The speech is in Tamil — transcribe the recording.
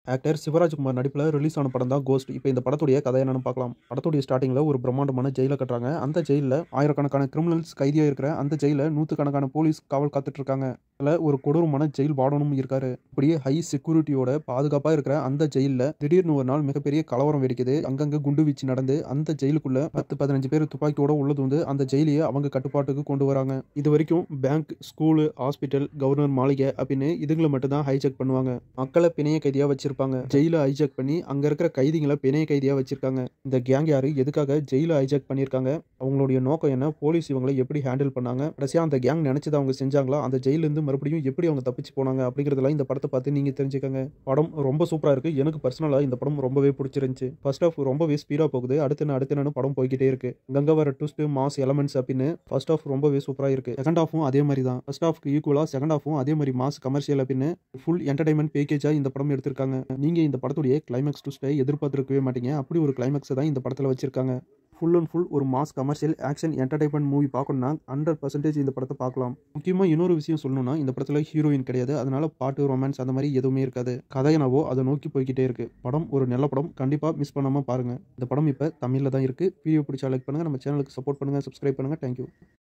ஆக்டர் சிவராஜ்குமார் நடிப்பில் ரிலீஸ் ஆன படம் தான் கோஸ்ட் இப்போ இந்த படத்துடைய கதை என்னன்னு பார்க்கலாம் படத்துடைய ஸ்டார்டிங்கில் ஒரு பிரம்மாண்டமான ஜெயிலை கட்டுறாங்க அந்த ஜெயிலில் ஆயிரக்கணக்கான கிரிமினல்ஸ் கைதியாக இருக்கிற அந்த ஜெயிலில் நூற்றுக்கணக்கான போலீஸ் காவல் காத்துட்டு இருக்காங்க அதில் ஒரு கொடூரமான ஜெயில் வார்டனும் இருக்காரு இப்படியே ஹை செக்யூரிட்டியோட பாதுகாப்பாக இருக்கிற அந்த ஜெயிலில் திடீர்னு ஒரு நாள் மிகப்பெரிய கலவரம் வெடிக்குது அங்கங்கே குண்டு வீச்சு நடந்து அந்த ஜெயிலுக்குள்ள பத்து பதினஞ்சு பேர் துப்பாக்கியோட உள்ளது வந்து அந்த ஜெயிலையே அவங்க கட்டுப்பாட்டுக்கு கொண்டு வராங்க இது வரைக்கும் பேங்க் ஸ்கூலு ஹாஸ்பிட்டல் கவர்னர் மாளிகை அப்படின்னு இதுங்களை மட்டும் தான் ஹைஜெக் பண்ணுவாங்க மக்களை பிணைய கைதியாக வச்சிருப்பாங்க ஜெயிலை ஹைஜெக் பண்ணி அங்கே இருக்கிற கைதிகளை பிணைய கைதியாக வச்சிருக்காங்க இந்த கேங் யாரு எதுக்காக ஜெயிலை ஹைஜெக் பண்ணியிருக்காங்க அவங்களுடைய நோக்கம் என்ன போலீஸ் இவங்களை எப்படி ஹேண்டில் பண்ணாங்க கடைசியாக அந்த கேங் நினைச்சதை அவங்க செஞ்சாங்களா அந்த ஜெயிலிருந்து மறுபடியும் எப்படி அவங்க தப்பிச்சு போனாங்க அப்படிங்கிறதெல்லாம் இந்த படத்தை பார்த்து நீங்கள் தெரிஞ்சுக்கங்க படம் ரொம்ப சூப்பராக இருக்கு எனக்கு பர்சனலாக இந்த படம் ரொம்பவே பிடிச்சிருந்துச்சு ஃபர்ஸ்ட் ஆஃப் ரொம்பவே ஸ்பீடாக போகுது அடுத்து என்ன அடுத்து என்ன படம் போய்கிட்டே இருக்கு கங்க வர ட்விஸ்ட் மாஸ் எலமெண்ட்ஸ் அப்படின்னு ஃபர்ஸ்ட் ஆஃப் ரொம்பவே சூப்பராக இருக்கு செகண்ட் ஆஃபும் அதே மாதிரி தான் ஃபர்ஸ்ட் ஆஃப்க்கு ஈக்குவலாக செகண்ட் ஆஃபும் அதே மாதிரி மாஸ் கமர்ஷியல் அப்படின்னு ஃபுல் என்டர்டைன்மெண்ட் பேக்கேஜாக இந்த படம் எடுத்திருக்காங்க நீங்கள் இந்த படத்துடைய கிளைமேக்ஸ் ட்விஸ்ட்டை எதிர்பார்த்துருக்கவே மாட்டீங்க அப்படி ஒரு கிளைமேக்ஸை தான் இந்த படத்தில் வச்சிருக்காங்க ஃபுல் அண்ட் ஃபுல் ஒரு mass commercial action entertainment movie பார்க்கணும்னா ஹண்ட்ரட் பர்சன்டேஜ் இந்த படத்தை பார்க்கலாம் முக்கியமாக இன்னொரு விஷயம் சொல்லணும்னா இந்த படத்தில் ஹீரோயின் கிடையாது அதனால பாட்டு ரொமான்ஸ் அந்த மாதிரி எதுவுமே இருக்காது கதையனவோ அதை நோக்கி போய்கிட்டே இருக்கு படம் ஒரு நல்ல படம் கண்டிப்பாக மிஸ் பண்ணாமல் பாருங்கள் இந்த படம் இப்போ தமிழில் தான் இருக்குது வீடியோ பிடிச்சா லைக் பண்ணுங்கள் நம்ம சேனலுக்கு சப்போர்ட் பண்ணுங்கள் சப்ஸ்கிரைப் பண்ணுங்கள் தேங்க்யூ